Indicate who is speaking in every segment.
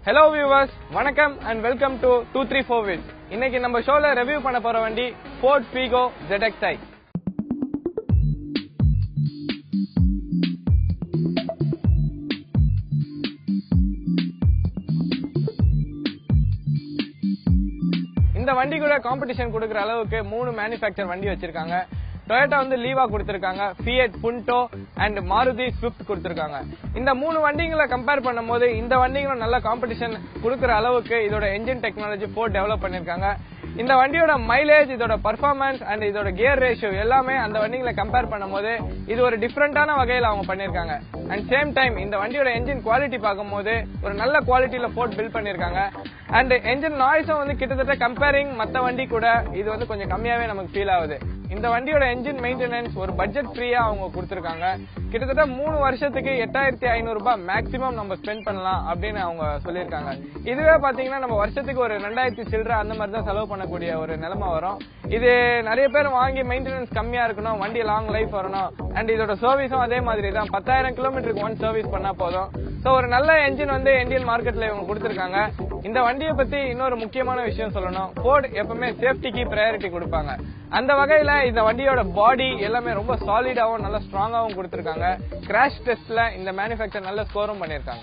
Speaker 1: hello viewers வணக்கம் and welcome to two three four wheels இன்னைக்கு நம்ம ஷோல ரிவ்யூ பண்ண போற வண்டி ஃபோர்ட் ஃபீகோ ZXi இந்த வண்டி கூட காம்படிஷன் கொடுக்குற அளவுக்கு மூணு மேனுஃபேக்சர் வண்டி வச்சிருக்காங்க டொயோட்டா வந்து லீவா கொடுத்திருக்காங்க Fiat Punto and Maruti Swift கொடுத்திருக்காங்க இந்த மூணு வண்டிங்களை கம்பேர் பண்ணும்போது இந்த வண்டிங்களும் நல்ல காம்படிஷன் கொடுக்குற அளவுக்கு இதோட என்ஜின் டெக்னாலஜி ஃபோர்ட் டெவலப் பண்ணிருக்காங்க இந்த வண்டியோட மைலேஜ் இதோட பர்ஃபார்மன்ஸ் அண்ட் இதோட கியர் ரேஷியோ எல்லாமே அந்த வண்டிகளை கம்பேர் பண்ணும்போது இது ஒரு டிஃப்ரெண்டான வகையில் அவங்க பண்ணிருக்காங்க அண்ட் சேம் டைம் இந்த வண்டியோட என்ஜின் குவாலிட்டி பார்க்கும்போது ஒரு நல்ல குவாலிட்டியில ஃபோர்ட் பில்ட் பண்ணிருக்காங்க அண்ட் என்ஜின் நாய்ஸும் வந்து கிட்டத்தட்ட கம்பேரிங் மத்த வண்டி கூட இது வந்து கொஞ்சம் கம்மியாவே நமக்கு ஃபீல் ஆகுது இந்த வண்டியோட என்ஜின் மெயின்டெனன்ஸ் ஒரு பட்ஜெட் ஃப்ரீயா அவங்க கொடுத்திருக்காங்க கிட்டத்தட்ட மூணு வருஷத்துக்கு எட்டாயிரத்தி ஐநூறு ரூபாய் மேக்ஸிமம் நம்ம ஸ்பெண்ட் பண்ணலாம் அப்படின்னு அவங்க சொல்லியிருக்காங்க இதுவே பாத்தீங்கன்னா நம்ம வருஷத்துக்கு ஒரு ரெண்டாயிரத்தி சில்லற அந்த மாதிரி தான் செலவு பண்ணக்கூடிய ஒரு நிலைமை வரும் இது நிறைய பேர் வாங்கி மெயின்டெனன்ஸ் கம்மியா இருக்கணும் வண்டி லாங் லைஃப் வரணும் அண்ட் இதோட சர்வீஸும் அதே மாதிரி தான் பத்தாயிரம் கிலோமீட்டருக்கு ஒன் சர்வீஸ் பண்ணா போதும் ஸோ ஒரு நல்ல என்ஜின் வந்து இந்தியன் மார்க்கெட்ல இவங்க கொடுத்திருக்காங்க இந்த வண்டியை பத்தி இன்னொரு முக்கியமான விஷயம் சொல்லணும் ஃபோர்ட் எப்பவுமே சேஃப்டிக்கு ப்ரையாரிட்டி கொடுப்பாங்க அந்த வகையில இந்த வண்டியோட பாடி எல்லாமே ரொம்ப சாலிடாவும் நல்ல ஸ்ட்ராங்காவும் கொடுத்திருக்காங்க கிராஷ் டெஸ்ட்ல இந்த மேனுஃபேக்சர் நல்ல ஸ்கோரும் பண்ணிருக்காங்க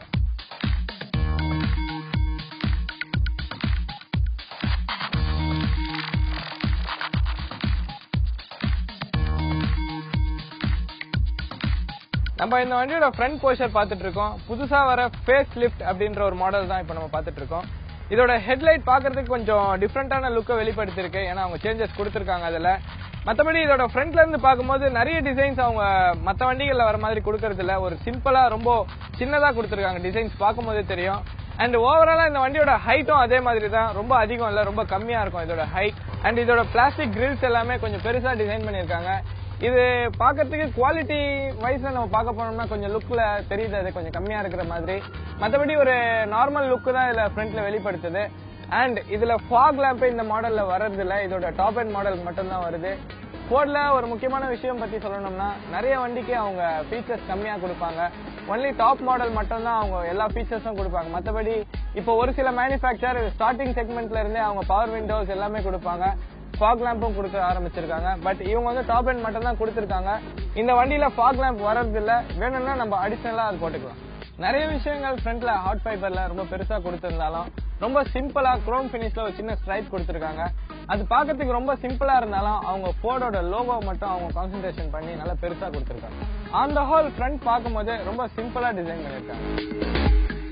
Speaker 1: நம்ம இந்த வண்டியோட ஃப்ரண்ட் போஸ்டர் பார்த்துட்டு இருக்கோம் புதுசா வர ஃபேஸ் லிஃப்ட் அப்படின்ற ஒரு மாடல் தான் இப்போ நம்ம பார்த்துட்டு இருக்கோம் இதோட ஹெட்லைட் பார்க்கறதுக்கு கொஞ்சம் டிஃப்ரெண்டான லுக்கை வெளிப்படுத்திருக்கு ஏன்னா அவங்க சேஞ்சஸ் கொடுத்துருக்காங்க அதுல மற்றபடி இதோட ஃப்ரண்ட்ல இருந்து பார்க்கும்போது நிறைய டிசைன்ஸ் அவங்க மற்ற வண்டிகள்ல வர மாதிரி கொடுக்கறது இல்ல ஒரு சிம்பிளா ரொம்ப சின்னதா கொடுத்துருக்காங்க டிசைன்ஸ் பார்க்கும்போதே தெரியும் அண்ட் ஓவராலா இந்த வண்டியோட ஹைட்டும் அதே மாதிரி தான் ரொம்ப அதிகம் இல்ல ரொம்ப கம்மியா இருக்கும் இதோட ஹைட் அண்ட் இதோட பிளாஸ்டிக் கிரில்ஸ் எல்லாமே கொஞ்சம் பெருசா டிசைன் பண்ணிருக்காங்க இது பார்க்கறதுக்கு குவாலிட்டி வைஸ்ல நம்ம பார்க்க போனோம்னா கொஞ்சம் லுக்ல தெரியுது அது கொஞ்சம் கம்மியா இருக்கிற மாதிரி மற்றபடி ஒரு நார்மல் லுக் தான் இதுல ஃப்ரண்ட்ல வெளிப்படுத்துது அண்ட் இதுல ஃபாக் லேம்ப் இந்த மாடல்ல வர்றது இல்ல இதோட டாப் அண்ட் மாடல் மட்டும் தான் வருது ஃபோர்ட்ல ஒரு முக்கியமான விஷயம் பத்தி சொல்லணும்னா நிறைய வண்டிக்கு அவங்க ஃபீச்சர்ஸ் கம்மியா கொடுப்பாங்க ஒன்லி டாப் மாடல் மட்டும் தான் அவங்க எல்லா ஃபீச்சர்ஸும் கொடுப்பாங்க மற்றபடி இப்போ ஒரு சில மேனுஃபேக்சர் ஸ்டார்டிங் செக்மெண்ட்ல இருந்தே அவங்க பவர் விண்டோஸ் எல்லாமே கொடுப்பாங்க ஃபாக் லேம்பும் கொடுக்க ஆரம்பிச்சிருக்காங்க பட் இவங்க வந்து டாப் அண்ட் மட்டும் தான் கொடுத்துருக்காங்க இந்த வண்டியில ஃபாக் லேம்ப் வர்றது இல்ல வேணும்னா நம்ம அடிஷனலா அது போட்டுக்கலாம் நிறைய விஷயங்கள் ஃப்ரண்ட்ல ஹாட் ஃபைபர்ல ரொம்ப பெருசா கொடுத்திருந்தாலும் ரொம்ப சிம்பிளா குரோம் பினிஷ்ல ஒரு சின்ன ஸ்ட்ரைப் கொடுத்திருக்காங்க அது பார்க்கறதுக்கு ரொம்ப சிம்பிளா இருந்தாலும் அவங்க ஃபோர்டோட லோகோ மட்டும் அவங்க கான்சென்ட்ரேஷன் பண்ணி நல்லா பெருசா கொடுத்திருக்காங்க ஆன் த ஹோல் ஃப்ரண்ட் பார்க்கும்போது ரொம்ப சிம்பிளா டிசைன் பண்ணிருக்காங்க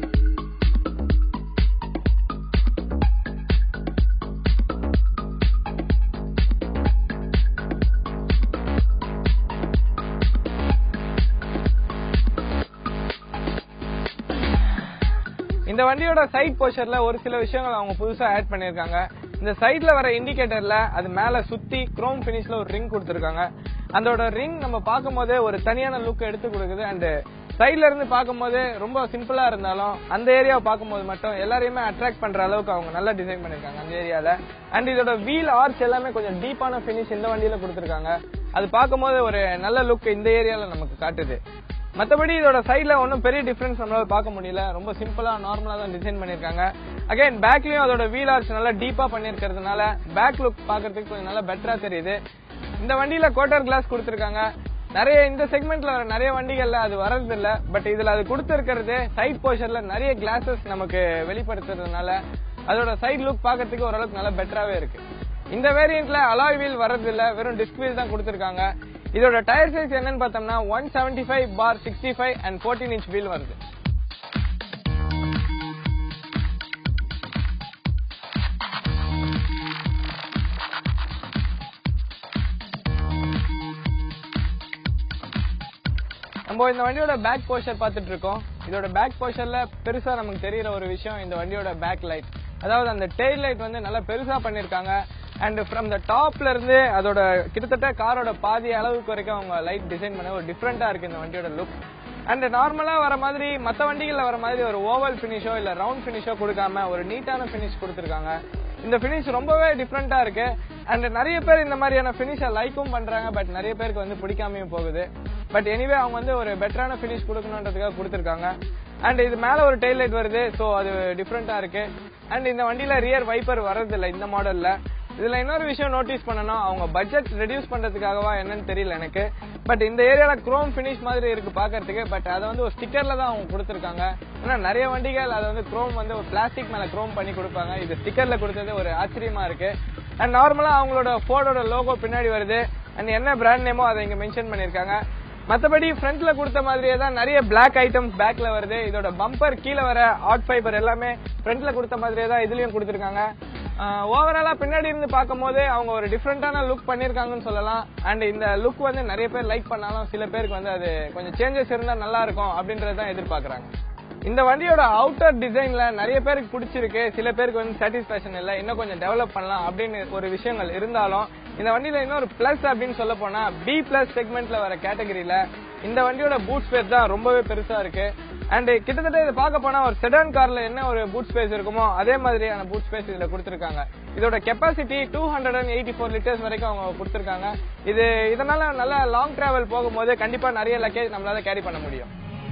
Speaker 1: இந்த வண்டியோட சைட் போஷர்ல ஒரு சில விஷயங்கள் அவங்க புதுசா ஆட் பண்ணிருக்காங்க இந்த சைட்ல வர இண்டிகேட்டர்ல அது மேல சுத்தி குரோம் பினிஷ்ல ஒரு ரிங் கொடுத்திருக்காங்க அதோட ரிங் நம்ம பார்க்கும்போதே ஒரு தனியான லுக் எடுத்து கொடுக்குது அண்ட் சைட்ல இருந்து பார்க்கும்போது ரொம்ப சிம்பிளா இருந்தாலும் அந்த ஏரியாவை பார்க்கும்போது மட்டும் எல்லாரையுமே அட்ராக்ட் பண்ற அளவுக்கு அவங்க நல்லா டிசைன் பண்ணிருக்காங்க அந்த ஏரியால அண்ட் இதோட வீல் ஆர்ச் எல்லாமே கொஞ்சம் டீப்பான பினிஷ் இந்த வண்டியில கொடுத்திருக்காங்க அது பார்க்கும்போது ஒரு நல்ல லுக் இந்த ஏரியால நமக்கு காட்டுது மத்தபடி இதோட சைடுல ஒன்றும் பெரிய டிஃபரன்ஸ் நம்மளால பார்க்க முடியல ரொம்ப சிம்பிளா நார்மலா தான் டிசைன் பண்ணிருக்காங்க அகைன் பேக்லயும் அதோட வீல் ஆர்ச் நல்லா டீப்பா பண்ணிருக்கிறதுனால பேக் லுக் பார்க்கறதுக்கு கொஞ்சம் நல்லா பெட்டரா தெரியுது இந்த வண்டியில கோட்டர் கிளாஸ் கொடுத்திருக்காங்க நிறைய இந்த செக்மெண்ட்ல வர நிறைய வண்டிகள்ல அது வர்றது இல்ல பட் இதுல அது கொடுத்திருக்கிறது சைட் போர்ஷன்ல நிறைய கிளாஸஸ் நமக்கு வெளிப்படுத்துறதுனால அதோட சைட் லுக் பார்க்கறதுக்கு ஓரளவுக்கு நல்லா பெட்டராவே இருக்கு இந்த வேரியன்ட்ல அலாய் வீல் வர்றது இல்ல வெறும் டிஸ்க் வீல் தான் கொடுத்திருக்காங்க இதோட டயர் சைஸ் என்னன்னு பார்த்தோம்னா one seventy five bar sixty five and fourteen inch wheel வருது நம்ம இந்த வண்டியோட பேக் போஸ்டர் பார்த்துட்டு இருக்கோம் இதோட பேக் போஸ்டர்ல பெருசா நமக்கு தெரியற ஒரு விஷயம் இந்த வண்டியோட பேக் லைட் அதாவது அந்த டெய்ல் லைட் வந்து நல்லா பெருசா பண்ணிருக்காங்க அண்ட் ஃப்ரம் த டாப்ல இருந்து அதோட கிட்டத்தட்ட காரோட பாதி அளவுக்கு வரைக்கும் அவங்க லைட் டிசைன் பண்ண ஒரு டிஃப்ரெண்டா இருக்கு இந்த வண்டியோட லுக் அண்ட் நார்மலா வர மாதிரி மத்த வண்டிகள்ல வர மாதிரி ஒரு ஓவல் பினிஷோ இல்ல ரவுண்ட் பினிஷோ கொடுக்காம ஒரு நீட்டான பினிஷ் கொடுத்திருக்காங்க இந்த பினிஷ் ரொம்பவே டிஃப்ரெண்டா இருக்கு அண்ட் நிறைய பேர் இந்த மாதிரியான பினிஷ லைக்கும் பண்றாங்க பட் நிறைய பேருக்கு வந்து பிடிக்காமையும் போகுது பட் எனிவே அவங்க வந்து ஒரு பெட்டரான ஃபினிஷ் கொடுக்கணுன்றதுக்காக கொடுத்துருக்காங்க அண்ட் இது மேல ஒரு டெய்ல் லைட் வருது ஸோ அது டிஃப்ரெண்டா இருக்கு அண்ட் இந்த வண்டியில ரியர் வைப்பர் வர்றதில்ல இந்த மாடல்ல இதுல இன்னொரு விஷயம் நோட்டீஸ் பண்ணணும் அவங்க பட்ஜெட் ரெடியூஸ் பண்றதுக்காகவா என்னன்னு தெரியல எனக்கு பட் இந்த ஏரியால குரோம் ஃபினிஷ் மாதிரி இருக்கு பாக்குறதுக்கு பட் அதை வந்து ஒரு ஸ்டிக்கர்ல தான் அவங்க கொடுத்துருக்காங்க ஏன்னா நிறைய வண்டிகள் அதை வந்து குரோம் வந்து ஒரு பிளாஸ்டிக் மேல குரோம் பண்ணி கொடுப்பாங்க இது ஸ்டிக்கர்ல கொடுத்தது ஒரு ஆச்சரியமா இருக்கு அண்ட் நார்மலா அவங்களோட ஃபோர்டோட லோகோ பின்னாடி வருது அண்ட் என்ன பிராண்ட் நேமோ அதை இங்க மென்ஷன் பண்ணிருக்காங்க மத்தபடி ஃப்ரண்ட்ல கொடுத்த மாதிரியே தான் நிறைய பிளாக் ஐட்டம்ஸ் பேக்ல வருது இதோட பம்பர் கீழே வர ஆட் ஃபைபர் எல்லாமே ஃப்ரண்ட்ல கொடுத்த மாதிரியே தான் இதுலயும் கொடுத்துருக்காங்க ஓவராலா பின்னாடி இருந்து பார்க்கும்போது அவங்க ஒரு டிஃப்ரெண்டான லுக் பண்ணிருக்காங்கன்னு சொல்லலாம் அண்ட் இந்த லுக் வந்து நிறைய பேர் லைக் பண்ணாலும் சில பேருக்கு வந்து அது கொஞ்சம் சேஞ்சஸ் இருந்தா நல்லா இருக்கும் அப்படின்றத தான் எதிர்பார்க்கறாங்க இந்த வண்டியோட அவுட்டர் டிசைன்ல நிறைய பேருக்கு பிடிச்சிருக்கு சில பேருக்கு வந்து சாட்டிஸ்பேக்ஷன் இல்ல இன்னும் கொஞ்சம் டெவலப் பண்ணலாம் அப்படின்னு ஒரு விஷயங்கள் இருந்தாலும் இந்த வண்டியில இன்னொரு பிளஸ் அப்படின்னு சொல்ல போனா பி பிளஸ் செக்மெண்ட்ல வர கேட்டகரியில இந்த வண்டியோட பூட் ஸ்பேஸ் தான் ரொம்பவே பெருசா இருக்கு அண்ட் கிட்டத்தட்ட இதை பார்க்க போனா ஒரு செடான் கார்ல என்ன ஒரு பூட் ஸ்பேஸ் இருக்குமோ அதே மாதிரியான பூட் ஸ்பேஸ் இதுல கொடுத்திருக்காங்க இதோட capacity two hundred and eighty four litres வரைக்கும் அவங்க கொடுத்திருக்காங்க இது இதனால நல்லா லாங் டிராவல் போகும்போது கண்டிப்பா நிறைய லக்கேஜ் நம்மளால கேரி பண்ண முடியும்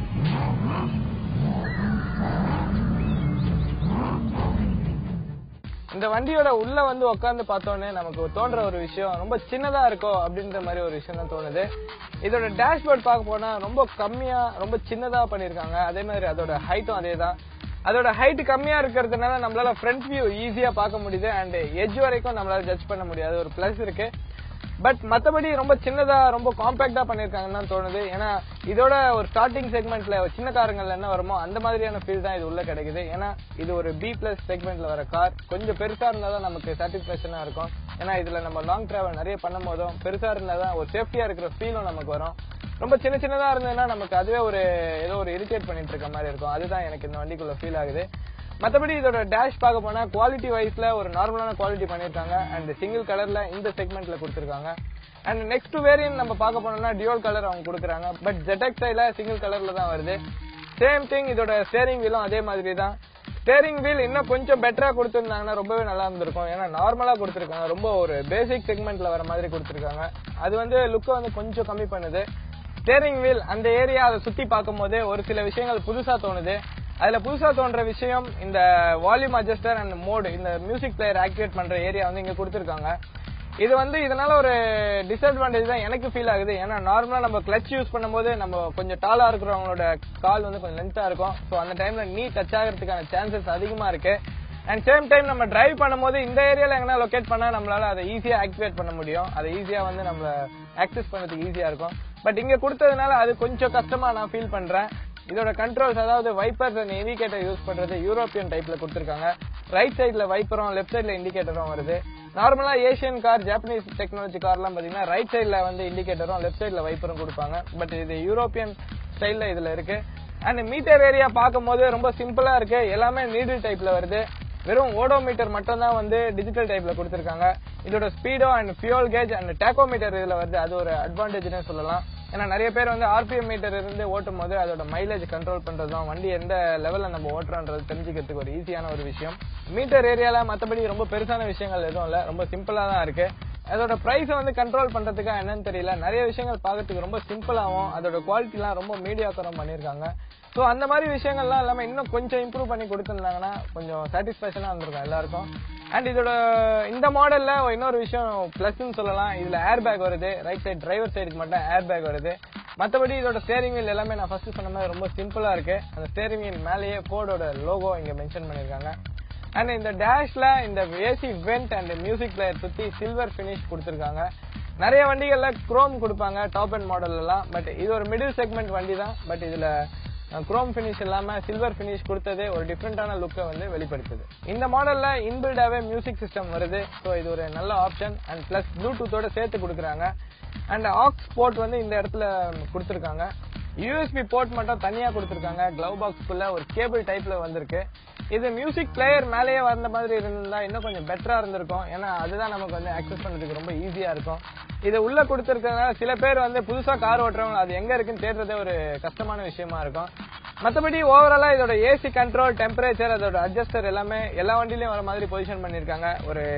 Speaker 1: இந்த வண்டியோட உள்ள வந்து உட்காந்து பார்த்தோன்னே நமக்கு தோன்ற ஒரு விஷயம் ரொம்ப சின்னதா இருக்கோ அப்படின்ற மாதிரி ஒரு விஷயம் தான் தோணுது இதோட டேஷ்போர்ட் பார்க்க போனா ரொம்ப கம்மியா ரொம்ப சின்னதா பண்ணிருக்காங்க அதே மாதிரி அதோட ஹைட்டும் அதே தான் அதோட ஹைட் கம்மியா இருக்கிறதுனால நம்மளால ஃப்ரண்ட் வியூ ஈஸியா பார்க்க முடியுது அண்ட் எட்ஜ் வரைக்கும் நம்மளால ஜட்ஜ் பண்ண முடியாது ஒரு பிளஸ் இருக்கு பட் மத்தபடி ரொம்ப சின்னதா ரொம்ப காம்பாக்டா பண்ணிருக்காங்கன்னு தான் தோணுது ஏன்னா இதோட ஒரு ஸ்டார்டிங் செக்மெண்ட்ல சின்ன காருங்கள்ல என்ன வருமோ அந்த மாதிரியான ஃபீல் தான் இது உள்ள கிடைக்குது ஏன்னா இது ஒரு பி பிளஸ் செக்மெண்ட்ல வர கார் கொஞ்சம் பெருசா இருந்தா தான் நமக்கு சாட்டிஸ்பேக்ஷனா இருக்கும் ஏன்னா இதுல நம்ம லாங் டிராவல் நிறைய பண்ணும் போதும் பெருசா இருந்தா தான் ஒரு சேஃப்டியா இருக்கிற ஃபீலும் நமக்கு வரும் ரொம்ப சின்ன சின்னதா இருந்ததுன்னா நமக்கு அதுவே ஒரு ஏதோ ஒரு இரிட்டேட் பண்ணிட்டு இருக்க மாதிரி இருக்கும் அதுதான் எனக்கு இந்த வண்டிக்குள்ள ஃபீல் ஆகுது மத்தபடி இதோட டேஷ் பார்க்க போனா குவாலிட்டி வைஸ்ல ஒரு நார்மலான குவாலிட்டி பண்ணிருக்காங்க அண்ட் சிங்கிள் கலர்ல இந்த செக்மெண்ட்ல கொடுத்திருக்காங்க அண்ட் நெக்ஸ்ட் வேரியன்ட் நம்ம பார்க்க போனோம்னா டியோல் கலர் அவங்க கொடுக்குறாங்க பட் ஜெட்டக்ஸைல சிங்கிள் கலர்ல தான் வருது சேம் திங் இதோட ஸ்டேரிங் வீலும் அதே மாதிரி தான் ஸ்டேரிங் வீல் இன்னும் கொஞ்சம் பெட்டரா கொடுத்திருந்தாங்கன்னா ரொம்பவே நல்லா இருந்திருக்கும் ஏன்னா நார்மலா கொடுத்திருக்காங்க ரொம்ப ஒரு பேசிக் செக்மெண்ட்ல வர மாதிரி கொடுத்திருக்காங்க அது வந்து லுக்கை வந்து கொஞ்சம் கம்மி பண்ணுது ஸ்டேரிங் வீல் அந்த ஏரியா அதை சுத்தி பார்க்கும்போது ஒரு சில விஷயங்கள் புதுசா தோணுது அதுல புதுசா தோன்ற விஷயம் இந்த வால்யூம் அட்ஜஸ்டர் அண்ட் மோடு இந்த மியூசிக் பிளேயர் ஆக்டிவேட் பண்ற ஏரியா வந்து இங்க கொடுத்திருக்காங்க இது வந்து இதனால ஒரு டிஸ்அட்வான்டேஜ் தான் எனக்கு ஃபீல் ஆகுது ஏன்னா நார்மலா நம்ம கிளச் யூஸ் பண்ணும்போது நம்ம கொஞ்சம் டாலா இருக்கிறவங்களோட கால் வந்து கொஞ்சம் லென்த்தா இருக்கும் ஸோ அந்த டைம்ல நீ டச் ஆகிறதுக்கான சான்சஸ் அதிகமா இருக்கு அண்ட் சேம் டைம் நம்ம டிரைவ் பண்ணும்போது இந்த ஏரியால எங்கன்னா லொகேட் பண்ணா நம்மளால அதை ஈஸியா ஆக்டிவேட் பண்ண முடியும் அதை ஈஸியா வந்து நம்ம ஆக்சஸ் பண்ணதுக்கு ஈஸியா இருக்கும் பட் இங்க கொடுத்ததுனால அது கொஞ்சம் கஷ்டமா நான் ஃபீல் பண்றேன் இதோட கண்ட்ரோல்ஸ் அதாவது வைப்பர்ஸ் அண்ட் இண்டிகேட்டர் யூஸ் பண்றது யூரோப்பியன் டைப்ல கொடுத்திருக்காங்க ரைட் சைடுல வைப்பரும் லெஃப்ட் சைடுல இண்டிகேட்டரும் வருது நார்மலா ஏசியன் கார் ஜாப்பனீஸ் டெக்னாலஜி கார்லாம் பாத்தீங்கன்னா ரைட் சைடுல வந்து இண்டிகேட்டரும் லெஃப்ட் சைடுல வைப்பரும் கொடுப்பாங்க பட் இது யூரோப்பியன் ஸ்டைல்ல இதுல இருக்கு அண்ட் மீட்டர் ஏரியா பார்க்கும்போது ரொம்ப சிம்பிளா இருக்கு எல்லாமே நீடில் டைப்ல வருது வெறும் ஓடோமீட்டர் மட்டும் தான் வந்து டிஜிட்டல் டைப்ல கொடுத்திருக்காங்க இதோட speedo and fuel gauge and tachometer இதுல வருது அது ஒரு அட்வான்டேஜ்னே சொல்லலாம் ஏன்னா நிறைய பேர் வந்து ஆர்பிஎம் மீட்டர் இருந்து ஓட்டும் போது அதோட மைலேஜ் கண்ட்ரோல் பண்றதும் வண்டி எந்த லெவல்ல நம்ம ஓட்டுறோன்றது தெரிஞ்சுக்கிறதுக்கு ஒரு ஈஸியான ஒரு விஷயம் மீட்டர் ஏரியால மத்தபடி ரொம்ப பெருசான விஷயங்கள் எதுவும் இல்ல ரொம்ப சிம்பிளா தான் இருக்கு அதோட பிரைஸ் வந்து கண்ட்ரோல் பண்றதுக்கா என்னன்னு தெரியல நிறைய விஷயங்கள் பார்க்கறதுக்கு ரொம்ப சிம்பிளாவும் அதோட குவாலிட்டிலாம் ரொம்ப மீடியாக்கரம் பண்ணிருக்காங்க ஸோ அந்த மாதிரி விஷயங்கள்லாம் இல்லாம இன்னும் கொஞ்சம் இம்ப்ரூவ் பண்ணி கொடுத்துருந்தாங்கன்னா கொஞ்சம் சாட்டிஸ்பேக்ஷனா இருந்திருக்கும் எல்லாருக்கும் அண்ட் இதோட இந்த மாடல்ல இன்னொரு விஷயம் பிளஸ்ன்னு சொல்லலாம் இதுல ஏர் பேக் வருது ரைட் சைடு டிரைவர் சைடுக்கு மட்டும் ஏர் பேக் வருது மத்தபடி இதோட ஸ்டேரிங் வீல் எல்லாமே நான் ஃபர்ஸ்ட் சொன்ன மாதிரி ரொம்ப சிம்பிளா இருக்கு அந்த ஸ்டேரிங் வீல் மேலேயே ஃபோர்டோட லோகோ இங்க மென்ஷன் பண்ணிருக்காங்க அண்ட் இந்த டேஷ்ல இந்த AC vent and music player சுத்தி சில்வர் ஃபினிஷ் கொடுத்திருக்காங்க நிறைய வண்டிகள்ல குரோம் கொடுப்பாங்க டாப் அண்ட் மாடல் எல்லாம் பட் இது ஒரு மிடில் செக்மெண்ட் வண்டி தான் பட் இதுல குரோம் ஃபினிஷ் இல்லாம சில்வர் ஃபினிஷ் கொடுத்ததே ஒரு டிஃப்ரெண்டான லுக்கை வந்து வெளிப்படுத்துது இந்த மாடல்ல இன்பில்டாவே மியூசிக் சிஸ்டம் வருது ஸோ இது ஒரு நல்ல ஆப்ஷன் அண்ட் பிளஸ் ப்ளூடூத்தோட சேர்த்து கொடுக்குறாங்க அண்ட் ஆக்ஸ் போர்ட் வந்து இந்த இடத்துல கொடுத்துருக்காங்க யூஎஸ்பி போர்ட் மட்டும் தனியா கொடுத்துருக்காங்க க்ளவ் பாக்ஸ்க்குள்ள ஒரு கேபிள் டைப்ல வந்திருக்கு இது மியூசிக் பிளேயர் மேலேயே வந்த மாதிரி இருந்தா இன்னும் கொஞ்சம் பெட்டரா இருந்திருக்கும் ஏன்னா அதுதான் நமக்கு வந்து ஆக்சஸ் பண்றதுக்கு ரொம்ப ஈஸியா இருக்கும் இது உள்ள கொடுத்துருக்கறதுனால சில பேர் வந்து புதுசா கார் ஓட்டுறவங்க அது எங்க இருக்குன்னு தேடுறதே ஒரு கஷ்டமான விஷயமா இருக்கும் மத்தபடி ஓவராலா இதோட ஏசி கண்ட்ரோல் டெம்பரேச்சர் அதோட அட்ஜஸ்டர் எல்லாமே எல்லா வண்டிலயும் வர மாதிரி பொசிஷன் பண்ணிருக்காங்க ஒரு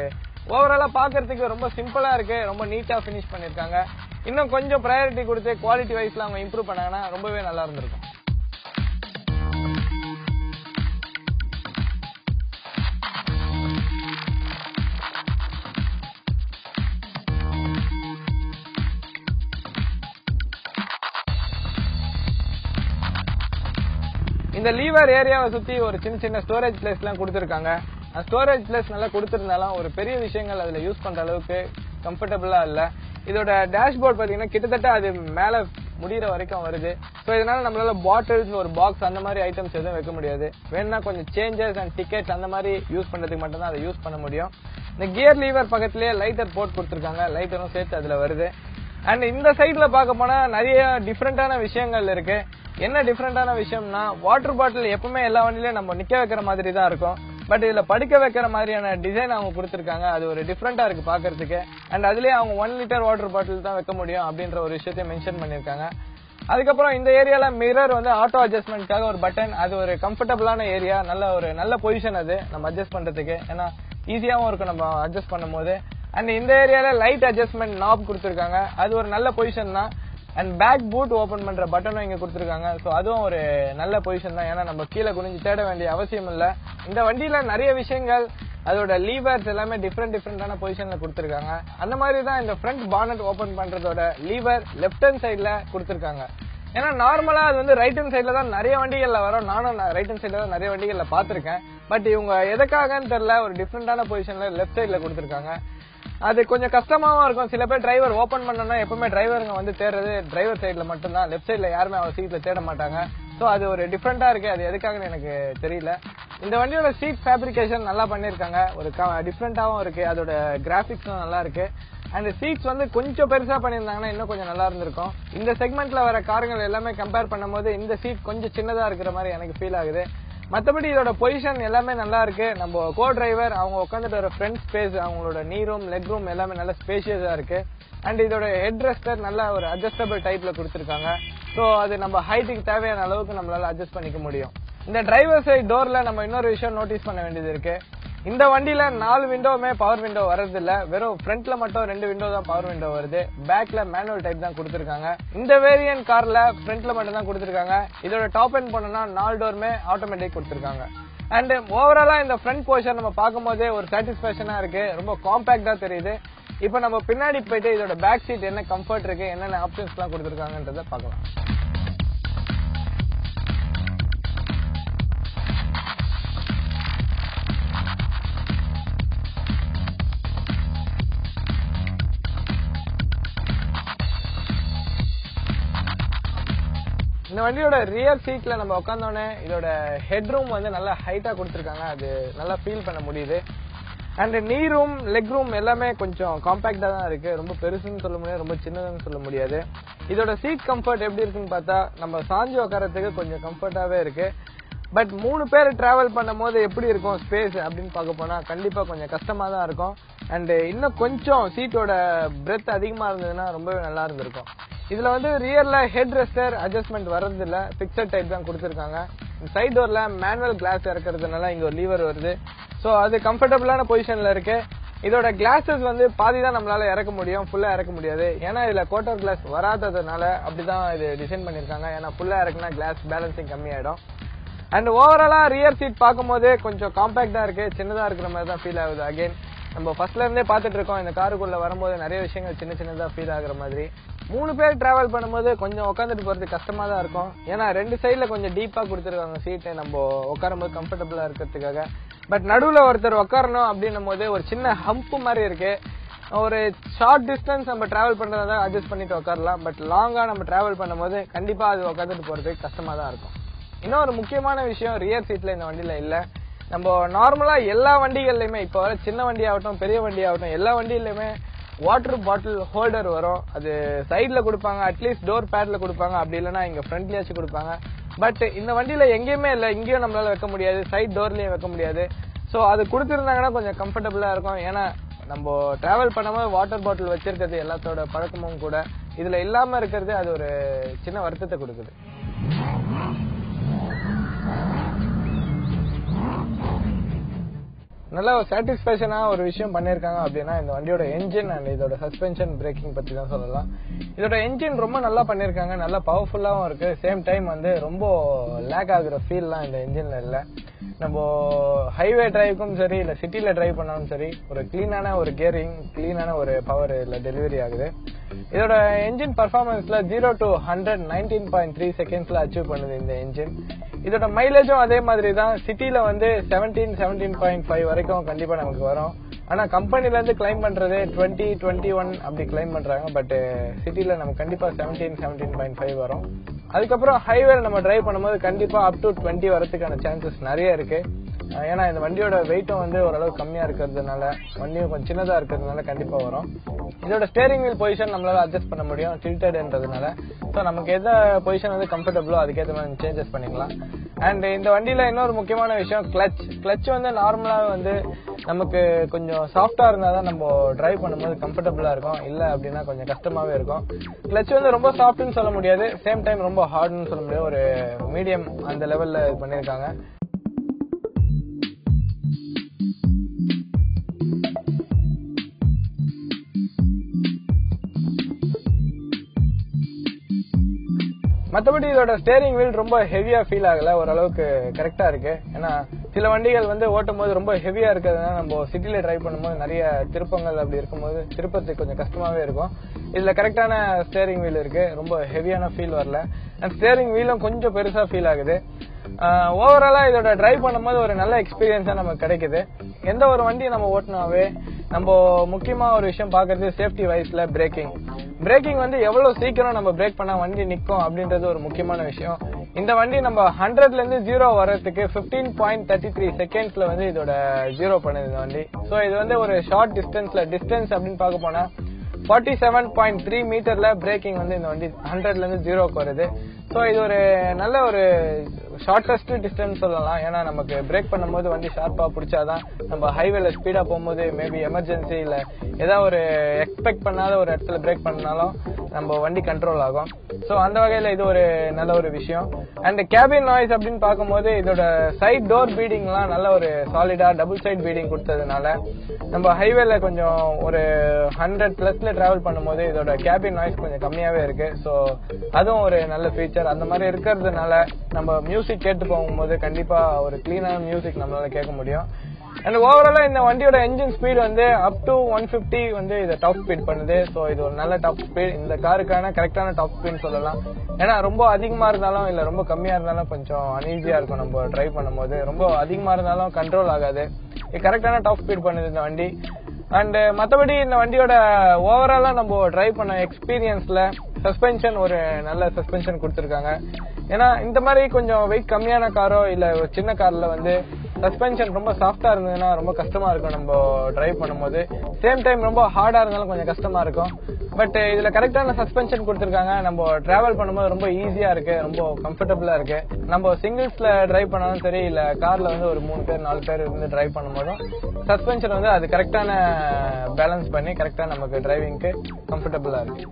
Speaker 1: ஓவராலா பாக்குறதுக்கு ரொம்ப சிம்பிளா இருக்கு ரொம்ப நீட்டா ஃபினிஷ் பண்ணிருக்காங்க இன்னும் கொஞ்சம் ப்ரையாரிட்டி கொடுத்து குவாலிட்டி வைஸ்ல அவங்க இம்ப்ரூவ் பண்ணாங்கன்னா ரொம்பவே நல்லா இருந்திருக்கும் இந்த லீவர் ஏரியாவை சுத்தி ஒரு சின்ன சின்ன ஸ்டோரேஜ் பிளேஸ் எல்லாம் கொடுத்துருக்காங்க அந்த ஸ்டோரேஜ் பிளேஸ் நல்லா கொடுத்திருந்தாலும் ஒரு பெரிய விஷயங்கள் அதுல யூஸ் பண்ற அளவுக்கு கம்ஃபர்டபுளா இல்ல இதோட டேஷ்போர்ட் பாத்தீங்கன்னா கிட்டத்தட்ட அது மேல முடியிற வரைக்கும் வருது ஸோ இதனால நம்மளால பாட்டில்ஸ் ஒரு பாக்ஸ் அந்த மாதிரி ஐட்டம்ஸ் எதுவும் வைக்க முடியாது வேணும்னா கொஞ்சம் சேஞ்சஸ் அண்ட் டிக்கெட்ஸ் அந்த மாதிரி யூஸ் பண்றதுக்கு மட்டும் தான் அதை யூஸ் பண்ண முடியும் இந்த கியர் லீவர் பக்கத்துலயே லைட்டர் போட் கொடுத்துருக்காங்க லைட்டரும் சேர்த்து அதுல வருது அண்ட் இந்த சைடுல பார்க்க போனா நிறைய டிஃப்ரெண்டான விஷயங்கள் இருக்கு என்ன டிஃப்ரெண்டான விஷயம்னா வாட்டர் பாட்டில் எப்பவுமே எல்லா வண்டியிலயும் நம்ம நிக்க வைக்கிற மாதிரி தான் இருக்கும் பட் இதுல படுக்க வைக்கிற மாதிரியான டிசைன் அவங்க கொடுத்துருக்காங்க அது ஒரு டிஃப்ரெண்டா இருக்கு பாக்குறதுக்கு அண்ட் அதுலயே அவங்க ஒன் லிட்டர் வாட்டர் பாட்டில் தான் வைக்க முடியும் அப்படின்ற ஒரு விஷயத்தையும் மென்ஷன் பண்ணிருக்காங்க அதுக்கப்புறம் இந்த ஏரியால மிரர் வந்து ஆட்டோ அட்ஜஸ்ட்மெண்ட்காக ஒரு பட்டன் அது ஒரு கம்ஃபர்டபுளான ஏரியா நல்ல ஒரு நல்ல பொசிஷன் அது நம்ம அட்ஜஸ்ட் பண்றதுக்கு ஏன்னா ஈஸியாவும் இருக்கும் நம்ம அட்ஜஸ்ட் பண்ணும் போது அண்ட் இந்த ஏரியால லைட் அட்ஜஸ்ட்மெண்ட் நாப் கொடுத்துருக்காங்க அது ஒரு நல்ல பொசிஷன் தான் அண்ட் பேக் பூட் ஓபன் பண்ற பட்டனும் இங்க கொடுத்துருக்காங்க ஸோ அதுவும் ஒரு நல்ல பொசிஷன் தான் ஏன்னா நம்ம கீழே குனிஞ்சு தேட வேண்டிய அவசியம் இல்ல இந்த வண்டியில நிறைய விஷயங்கள் அதோட லீவர்ஸ் எல்லாமே டிஃப்ரெண்ட் டிஃப்ரெண்டான பொசிஷன்ல கொடுத்துருக்காங்க அந்த மாதிரி தான் இந்த ஃப்ரண்ட் பானட் ஓபன் பண்றதோட லீவர் லெஃப்ட் ஹேண்ட் சைட்ல கொடுத்துருக்காங்க ஏன்னா நார்மலா அது வந்து ரைட் ஹேண்ட் சைட்ல தான் நிறைய வண்டிகள்ல வரும் நானும் ரைட் ஹேண்ட் சைட்ல தான் நிறைய வண்டிகள்ல பாத்திருக்கேன் பட் இவங்க எதுக்காகன்னு தெரியல ஒரு டிஃப்ரெண்டான பொசிஷன்ல லெஃப்ட் சைட்ல கொடுத்துருக்காங்க அது கொஞ்சம் கஷ்டமாவும் இருக்கும் சில பேர் டிரைவர் ஓபன் பண்ணனா எப்பவுமே டிரைவருங்க வந்து தேடுறது டிரைவர் சைடுல மட்டும்தான் லெஃப்ட் சைடுல யாருமே அவர் சீட்ல தேட மாட்டாங்க சோ அது ஒரு டிஃப்ரெண்டா இருக்கு அது எதுக்காகன்னு எனக்கு தெரியல இந்த வண்டியோட சீட் ஃபேப்ரிகேஷன் நல்லா பண்ணிருக்காங்க ஒரு டிஃப்ரெண்டாவும் இருக்கு அதோட கிராபிக்ஸும் நல்லா இருக்கு அண்ட் சீட்ஸ் வந்து கொஞ்சம் பெருசா பண்ணியிருந்தாங்கன்னா இன்னும் கொஞ்சம் நல்லா இருந்திருக்கும் இந்த செக்மெண்ட்ல வர காருங்கள் எல்லாமே கம்பேர் பண்ணும்போது இந்த சீட் கொஞ்சம் சின்னதா இருக்கிற மாதிரி எனக்கு ஃபீல் ஆகுது மத்தபடி இதோட பொசிஷன் எல்லாமே நல்லா இருக்கு நம்ம கோ டிரைவர் அவங்க உட்காந்துட்டு வர ஃப்ரண்ட் ஸ்பேஸ் அவங்களோட நீ ரூம் லெக் ரூம் எல்லாமே நல்ல ஸ்பேஷியஸா இருக்கு அண்ட் இதோட ஹெட் ரெஸ்டர் நல்ல ஒரு அட்ஜஸ்டபிள் டைப்ல கொடுத்துருக்காங்க ஸோ அது நம்ம ஹைட்டுக்கு தேவையான அளவுக்கு நம்மளால அட்ஜஸ்ட் பண்ணிக்க முடியும் இந்த டிரைவர் சைட் டோர்ல நம்ம இன்னொரு விஷயம் நோட்டீஸ் பண்ண வேண்டியது இருக்கு இந்த வண்டியில நாலு விண்டோவுமே பவர் விண்டோ வர்றது இல்ல வெறும் ஃப்ரண்ட்ல மட்டும் ரெண்டு விண்டோ தான் பவர் விண்டோ வருது பேக்ல மேனுவல் டைப் தான் கொடுத்துருக்காங்க இந்த வேரியன்ட் கார்ல ஃப்ரண்ட்ல மட்டும் தான் கொடுத்துருக்காங்க இதோட டாப் எண்ட் பண்ணனா நாலு டோருமே ஆட்டோமேட்டிக் கொடுத்துருக்காங்க அண்ட் ஓவராலா இந்த ஃப்ரண்ட் போர்ஷன் நம்ம பார்க்கும்போதே ஒரு சாட்டிஸ்பேக்ஷனா இருக்கு ரொம்ப காம்பாக்டா தெரியுது இப்போ நம்ம பின்னாடி போயிட்டு இதோட பேக் சீட் என்ன கம்ஃபர்ட் இருக்கு என்னென்ன ஆப்ஷன்ஸ் எல்லாம் கொடுத்துருக்காங்கன்றத பார்க்கலாம் இந்த வண்டியோட ரியர் சீட்ல நம்ம உட்காந்தோடனே இதோட ஹெட் ரூம் வந்து நல்லா ஹைட்டா கொடுத்துருக்காங்க அது நல்லா ஃபீல் பண்ண முடியுது அண்ட் நீ ரூம் லெக் ரூம் எல்லாமே கொஞ்சம் காம்பாக்டா தான் இருக்கு ரொம்ப பெருசுன்னு சொல்ல முடியாது ரொம்ப சின்னதுன்னு சொல்ல முடியாது இதோட சீட் கம்ஃபர்ட் எப்படி இருக்குன்னு பார்த்தா நம்ம சாஞ்சி உட்காரத்துக்கு கொஞ்சம் கம்ஃபர்ட்டாவே இருக்கு பட் மூணு பேர் டிராவல் பண்ணும்போது எப்படி இருக்கும் ஸ்பேஸ் அப்படின்னு பார்க்க போனா கண்டிப்பா கொஞ்சம் கஷ்டமா தான் இருக்கும் அண்ட் இன்னும் கொஞ்சம் சீட்டோட பிரெத் அதிகமா இருந்ததுன்னா ரொம்பவே நல்லா இருந்திருக்கும் இதுல வந்து ரியர்ல ஹெட் ரெஸ்டர் அட்ஜஸ்ட்மெண்ட் வர்றது இல்ல பிக்சர் டைப் தான் கொடுத்துருக்காங்க சைட் டோர்ல மேனுவல் கிளாஸ் இறக்குறதுனால இங்க ஒரு லீவர் வருது சோ அது கம்ஃபர்டபுளான பொசிஷன்ல இருக்கு இதோட கிளாஸஸ் வந்து பாதி தான் நம்மளால இறக்க முடியும் ஃபுல்லா இறக்க முடியாது ஏன்னா இதுல கோட்டர் கிளாஸ் வராததுனால அப்படிதான் இது டிசைன் பண்ணிருக்காங்க ஏன்னா ஃபுல்லா இறக்குனா கிளாஸ் பேலன்சிங் கம்மியாயிடும் அண்ட் ஓவராலா ரியர் சீட் பார்க்கும்போது கொஞ்சம் காம்பாக்டா இருக்கு சின்னதா இருக்கிற மாதிரி தான் ஃபீல் ஆகுது அகைன் நம்ம ஃபர்ஸ்ட்ல இருந்தே பார்த்துட்டு இருக்கோம் இந்த காருக்குள்ள வரும்போது நிறைய விஷயங்கள் சின்ன சின்னதா ஃபீல் ஆகுற மாதிரி மூணு பேர் டிராவல் பண்ணும்போது கொஞ்சம் உட்காந்துட்டு போறது கஷ்டமா தான் இருக்கும் ஏன்னா ரெண்டு சைடுல கொஞ்சம் டீப்பா கொடுத்துருக்காங்க சீட்டு நம்ம உட்காரும் போது கம்ஃபர்டபுளா இருக்கிறதுக்காக பட் நடுவுல ஒருத்தர் உட்காரணும் அப்படின்னும் போது ஒரு சின்ன ஹம்ப் மாதிரி இருக்கு ஒரு ஷார்ட் டிஸ்டன்ஸ் நம்ம டிராவல் பண்றதா அட்ஜஸ்ட் பண்ணிட்டு உட்காரலாம் பட் லாங்கா நம்ம டிராவல் பண்ணும்போது கண்டிப்பா அது உட்காந்துட்டு போறதுக்கு கஷ்டமா தான் இருக்கும் இன்னொரு முக்கியமான விஷயம் ரியர் சீட்ல இந்த வண்டியில இல்ல நம்ம நார்மலா எல்லா வண்டிகள்லயுமே இப்ப வர சின்ன வண்டி ஆகட்டும் பெரிய வண்டி ஆகட்டும் எல்லா வண்டியிலுமே வாட்டர் பாட்டில் ஹோல்டர் வரும் அது சைட்ல கொடுப்பாங்க அட்லீஸ்ட் டோர் பேட்ல கொடுப்பாங்க அப்படி இல்லைன்னா இங்க ஃப்ரண்ட்லயாச்சும் கொடுப்பாங்க பட் இந்த வண்டியில எங்கேயுமே இல்ல இங்கேயும் நம்மளால வைக்க முடியாது சைட் டோர்லயும் வைக்க முடியாது சோ அது கொடுத்துருந்தாங்கன்னா கொஞ்சம் கம்ஃபர்டபுளா இருக்கும் ஏன்னா நம்ம டிராவல் பண்ணும்போது வாட்டர் பாட்டில் வச்சிருக்கிறது எல்லாத்தோட பழக்கமும் கூட இதுல இல்லாம இருக்கிறது அது ஒரு சின்ன வருத்தத்தை கொடுக்குது நல்ல ஒரு சாட்டிஸ்பேக்ஷனா ஒரு விஷயம் பண்ணிருக்காங்க அப்படின்னா இந்த வண்டியோட என்ஜின் அண்ட் இதோட சஸ்பென்ஷன் பிரேக்கிங் பத்தி தான் சொல்லலாம் இதோட என்ஜின் ரொம்ப நல்லா பண்ணிருக்காங்க நல்லா பவர்ஃபுல்லாவும் இருக்கு சேம் டைம் வந்து ரொம்ப லேக் ஆகுற ஃபீல்லாம் இந்த என்ஜின்ல இல்ல நம்ம ஹைவே டிரைவுக்கும் சரி இல்ல சிட்டில டிரைவ் பண்ணாலும் சரி ஒரு கிளீனான ஒரு கியரிங் கிளீனான ஒரு பவர் இதுல டெலிவரி ஆகுது இதோட என்ஜின் பர்ஃபார்மன்ஸ்ல zero to hundred nineteen point three செகண்ட்ஸ்ல அச்சீவ் பண்ணுது இந்த என்ஜின் இதோட மைலேஜும் அதே மாதிரி தான் சிட்டில வந்து செவன்டீன் செவன்டீன் பாயிண்ட் ஃபைவ் வரைக்கும் கண்டிப்பா நமக்கு வரும் ஆனா கம்பெனில இருந்து கிளைம் பண்றது டுவெண்ட்டி டுவெண்ட்டி ஒன் அப்படி கிளைம் பண்றாங்க பட் சிட்டில நம்ம கண்டிப்பா செவன்டீன் செவன்டீன் பாயிண்ட் ஃபைவ் வரும் அதுக்கப்புறம் ஹைவேல நம்ம டிரைவ் பண்ணும்போது கண்டிப்பா அப் டு டுவெண்ட்டி வரதுக்கான சான்சஸ் நிறைய இருக்கு அஹ் ஏன்னா இந்த வண்டியோட வெயிட்டும் வந்து ஓரளவு கம்மியா இருக்கிறதுனால வண்டியும் கொஞ்சம் சின்னதா இருக்கிறதுனால கண்டிப்பா வரும் இதோட ஸ்டேரிங் வீல் பொசிஷன் நம்மளால அட்ஜஸ்ட் பண்ண முடியும் டில்டட்ன்றதுனால ஸோ நமக்கு எந்த பொசிஷன் வந்து கம்ஃபர்டபுளோ அதுக்கேற்ற மாதிரி சேஞ்சஸ் பண்ணிக்கலாம் அண்ட் இந்த வண்டியில இன்னொரு முக்கியமான விஷயம் கிளச் கிளச் வந்து நார்மலா வந்து நமக்கு கொஞ்சம் சாஃப்டா இருந்தா தான் நம்ம டிரைவ் பண்ணும்போது கம்ஃபர்டபுளா இருக்கும் இல்ல அப்படின்னா கொஞ்சம் கஷ்டமாவே இருக்கும் கிளச் வந்து ரொம்ப சாஃப்ட்னு சொல்ல முடியாது சேம் டைம் ரொம்ப ஹார்ட்னு சொல்ல முடியாது ஒரு மீடியம் அந்த லெவல்ல இது பண்ணிருக்காங்க மத்தபடி இதோட ஸ்டேரிங் வீல் ரொம்ப ஹெவியா ஃபீல் ஆகல ஓரளவுக்கு கரெக்டா இருக்கு ஏன்னா சில வண்டிகள் வந்து ஓட்டும் போது ரொம்ப ஹெவியா இருக்கிறதுனால நம்ம சிட்டில டிரைவ் பண்ணும்போது நிறைய திருப்பங்கள் அப்படி இருக்கும்போது திருப்பத்துக்கு கொஞ்சம் கஷ்டமாவே இருக்கும் இதுல கரெக்டான ஸ்டேரிங் வீல் இருக்கு ரொம்ப ஹெவியான ஃபீல் வரல அண்ட் ஸ்டேரிங் வீலும் கொஞ்சம் பெருசா ஃபீல் ஆகுது ஓவராலா இதோட டிரைவ் பண்ணும்போது ஒரு நல்ல எக்ஸ்பீரியன்ஸா நமக்கு கிடைக்குது எந்த ஒரு வண்டியை நம்ம ஓட்டினாவே நம்ம முக்கியமா ஒரு விஷயம் பாக்குறது சேஃப்டி வைஸ்ல பிரேக்கிங் பிரேக்கிங் வந்து எவ்வளவு சீக்கிரம் நம்ம பிரேக் பண்ணா வண்டி நிக்கும் அப்படின்றது ஒரு முக்கியமான விஷயம் இந்த வண்டி நம்ம ஹண்ட்ரட்ல இருந்து ஜீரோ வர்றதுக்கு பிப்டீன் பாயிண்ட் தேர்ட்டி த்ரீ செகண்ட்ஸ்ல வந்து இதோட ஜீரோ பண்ணுது இந்த வண்டி சோ இது வந்து ஒரு ஷார்ட் டிஸ்டன்ஸ்ல டிஸ்டன்ஸ் அப்படின்னு பார்க்க போனா ஃபார்ட்டி செவன் பாயிண்ட் த்ரீ மீட்டர்ல பிரேக்கிங் வந்து இந்த வண்டி ஹண்ட்ரட்ல இருந்து ஜீரோக்கு வருது ஸோ இது ஒரு நல்ல ஒரு ஷார்டஸ்ட் டிஸ்டன்ஸ் சொல்லலாம் ஏன்னா நமக்கு பிரேக் பண்ணும்போது வண்டி ஷார்ப்பா பிடிச்சாதான் நம்ம ஹைவேல ஸ்பீடா போகும்போது மேபி எமர்ஜென்சி இல்ல ஏதாவது ஒரு எக்ஸ்பெக்ட் பண்ணாத ஒரு இடத்துல பிரேக் பண்ணாலும் நம்ம வண்டி கண்ட்ரோல் ஆகும் ஸோ அந்த வகையில இது ஒரு நல்ல ஒரு விஷயம் அண்ட் கேபின் நாய்ஸ் அப்படின்னு பார்க்கும்போது இதோட சைட் டோர் பீடிங்லாம் நல்ல ஒரு சாலிடா டபுள் சைட் பீடிங் கொடுத்ததுனால நம்ம ஹைவேல கொஞ்சம் ஒரு ஹண்ட்ரட் பிளஸ்ல டிராவல் பண்ணும்போது இதோட கேபின் நாய்ஸ் கொஞ்சம் கம்மியாவே இருக்கு ஸோ அதுவும் ஒரு நல்ல ஃபீச்சர் அந்த மாதிரி இருக்கிறதுனால நம்ம மியூசிக் கேட்டு போகும்போது கண்டிப்பா ஒரு கிளீனான மியூசிக் நம்மளால கேட்க முடியும் அண்ட் ஓவராலா இந்த வண்டியோட என்ஜின் ஸ்பீட் வந்து அப் டு ஒன் பிப்டி வந்து இதை டாப் ஸ்பீட் பண்ணுது ஸோ இது ஒரு நல்ல டாப் ஸ்பீட் இந்த காருக்கான கரெக்டான டாப் ஸ்பீட் சொல்லலாம் ஏன்னா ரொம்ப அதிகமா இருந்தாலும் இல்ல ரொம்ப கம்மியா இருந்தாலும் கொஞ்சம் அன்ஈஸியா இருக்கும் நம்ம டிரைவ் பண்ணும்போது ரொம்ப அதிகமா இருந்தாலும் கண்ட்ரோல் ஆகாது இது கரெக்டான டாப் ஸ்பீட் பண்ணுது இந்த வண்டி அண்ட் மத்தபடி இந்த வண்டியோட ஓவராலா நம்ம டிரைவ் பண்ண எக்ஸ்பீரியன்ஸ்ல சஸ்பென்ஷன் ஒரு நல்ல சஸ்பென்ஷன் கொடுத்துருக்காங்க ஏன்னா இந்த மாதிரி கொஞ்சம் வெயிட் கம்மியான காரோ இல்ல ஒரு சின்ன கார்ல வந்து சஸ்பென்ஷன் ரொம்ப சாஃப்டா இருந்ததுன்னா ரொம்ப கஷ்டமா இருக்கும் நம்ம டிரைவ் பண்ணும்போது சேம் டைம் ரொம்ப ஹார்டா இருந்தாலும் கொஞ்சம் கஷ்டமா இருக்கும் பட் இதுல கரெக்டான சஸ்பென்ஷன் கொடுத்துருக்காங்க நம்ம டிராவல் பண்ணும்போது ரொம்ப ஈஸியா இருக்கு ரொம்ப கம்ஃபர்டபுளா இருக்கு நம்ம சிங்கிள்ஸ்ல டிரைவ் பண்ணாலும் சரி இல்ல கார்ல வந்து ஒரு மூணு பேர் நாலு பேர் இருந்து டிரைவ் பண்ணும்போதும் சஸ்பென்ஷன் வந்து அது கரெக்டான பேலன்ஸ் பண்ணி கரெக்டா நமக்கு டிரைவிங்க்கு கம்ஃபர்டபுளா இருக்கு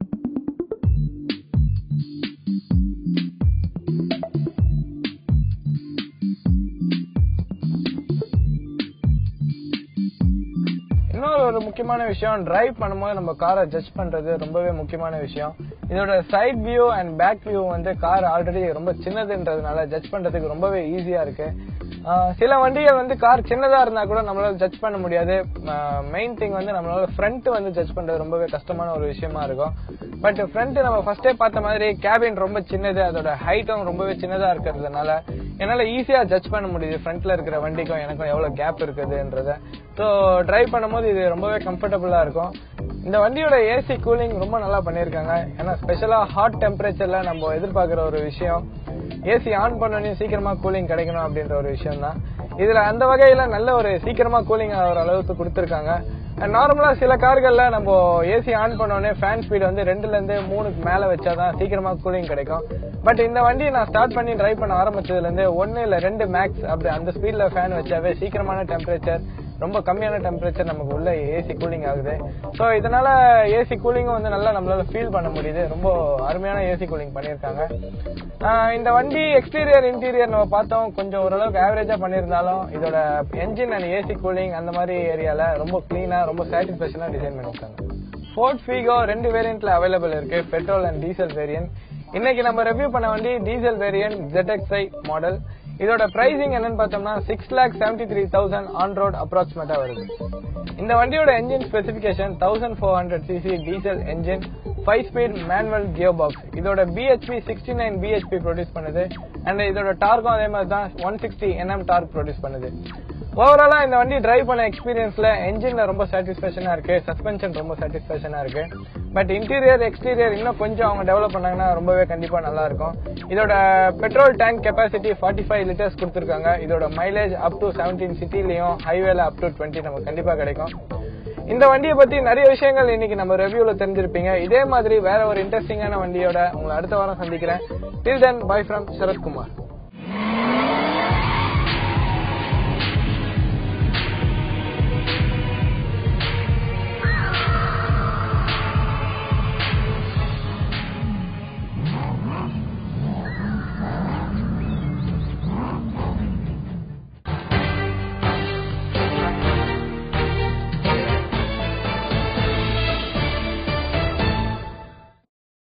Speaker 1: இன்னொரு ஒரு முக்கியமான விஷயம் டிரைவ் பண்ணும்போது நம்ம காரை ஜட்ஜ் பண்றது ரொம்பவே முக்கியமான விஷயம் இதோட side view and back view வந்து கார் ஆல்ரெடி ரொம்ப சின்னதுன்றதுனால ஜட்ஜ் பண்றதுக்கு ரொம்பவே ஈஸியா இருக்கு ஆஹ் சில வண்டிகள் வந்து கார் சின்னதா இருந்தா கூட நம்மளால ஜட்ஜ் பண்ண முடியாது மெயின் திங் வந்து நம்மளால ஃப்ரண்ட் வந்து ஜட்ஜ் பண்றது ரொம்பவே கஷ்டமான ஒரு விஷயமா இருக்கும் பட் ஃப்ரண்ட் நம்ம ஃபர்ஸ்டே பார்த்த மாதிரி கேபின் ரொம்ப சின்னது அதோட ஹைட்டும் ரொம்பவே சின்னதா இருக்கிறதுனால என்னால ஈஸியா ஜட்ஜ் பண்ண முடியுது ஃப்ரண்ட்ல இருக்கிற வண்டிக்கும் எனக்கும் எவ்வளவு கேப் இருக்குதுன்றத ஸோ டிரைவ் பண்ணும்போது இது ரொம்பவே கம்ஃபர்டபுளா இருக்கும் இந்த வண்டியோட ஏசி கூலிங் ரொம்ப நல்லா பண்ணிருக்காங்க ஏன்னா ஸ்பெஷலா ஹாட் டெம்பரேச்சர்ல நம்ம எதிர்பார்க்கிற ஒரு விஷயம் ஏசி ஆன் பண்ணோடனே சீக்கிரமா கூலிங் கிடைக்கணும் அப்படின்ற ஒரு விஷயம் தான் இதுல அந்த வகையில நல்ல ஒரு சீக்கிரமா கூலிங் ஆகிற அளவுக்கு கொடுத்துருக்காங்க நார்மலா சில கார்கள்ல நம்ம ஏசி ஆன் பண்ணோடனே ஃபேன் ஸ்பீட் வந்து ரெண்டுல இருந்து மூணுக்கு மேல வச்சாதான் சீக்கிரமா கூலிங் கிடைக்கும் பட் இந்த வண்டி நான் ஸ்டார்ட் பண்ணி டிரைவ் பண்ண ஆரம்பிச்சதுல இருந்து ஒன்னு இல்ல ரெண்டு மேக்ஸ் அப்படி அந்த ஸ்பீட்ல ஃபேன் வச்சாவே சீக்கிரமான டெம்பரேச்சர் ரொம்ப கம்மியான டெம்பரேச்சர் நமக்கு உள்ள ஏசி கூலிங் ஆகுது ஸோ இதனால ஏசி கூலிங்கும் வந்து நல்லா நம்மளால ஃபீல் பண்ண முடியுது ரொம்ப அருமையான ஏசி கூலிங் பண்ணியிருக்காங்க ஆஹ் இந்த வண்டி எக்ஸ்டீரியர் இன்டீரியர் நம்ம பார்த்தோம் கொஞ்சம் ஓரளவுக்கு ஆவரேஜா பண்ணியிருந்தாலும் இதோட என்ஜின் அண்ட் ஏசி கூலிங் அந்த மாதிரி ஏரியால ரொம்ப கிளீனா ரொம்ப சாட்டிஸ்பேக்ஷனா டிசைன் பண்ணியிருக்காங்க ஃபோர்ட் ஃபீகோ ரெண்டு வேரியன்ட்ல அவைலபிள் இருக்கு பெட்ரோல் அண்ட் டீசல் வேரியன்ட் இன்னைக்கு நம்ம ரிவ்யூ பண்ண வண்டி டீசல் வேரியன்ட் ZXi மாடல் இதோட பிரைசிங் என்னன்னு பார்த்தோம்னா six lakh seventy three thousand on road அப்ராக்சிமேட்டா வருது இந்த வண்டியோட engine specification thousand four hundred CC diesel engine five speed manual gear box இதோட BHP sixty nine BHP produce பண்ணுது அண்ட் இதோட டார்க்கும் அதே மாதிரி தான் one sixty NM torque produce பண்ணுது ஓவராலா இந்த வண்டி டிரைவ் பண்ண எக்ஸ்பீரியன்ஸ்ல என்ஜின்ல ரொம்ப சாட்டிஸ்பேக்ஷனா இருக்கு சஸ்பென்ஷன் ரொம்ப சாட்டிஸ்பேக்ஷனா இருக்கு பட் இன்டீரியர் எக்ஸ்டீரியர் இன்னும் கொஞ்சம் அவங்க டெவலப் பண்ணாங்கன்னா ரொம்பவே கண்டிப்பா நல்லா இருக்கும் இதோட petrol tank capacity forty five litres கொடுத்துருக்காங்க இதோட மைலேஜ் அப் டு செவன்டீன் சிட்டிலையும் ஹைவேல அப் டு டுவெண்ட்டி நமக்கு கண்டிப்பா கிடைக்கும் இந்த வண்டியை பத்தி நிறைய விஷயங்கள் இன்னைக்கு நம்ம ரிவ்யூல தெரிஞ்சிருப்பீங்க இதே மாதிரி வேற ஒரு இன்ட்ரெஸ்டிங்கான வண்டியோட உங்களை அடுத்த வாரம் சந்திக்கிறேன் till then bye from Sarathkumar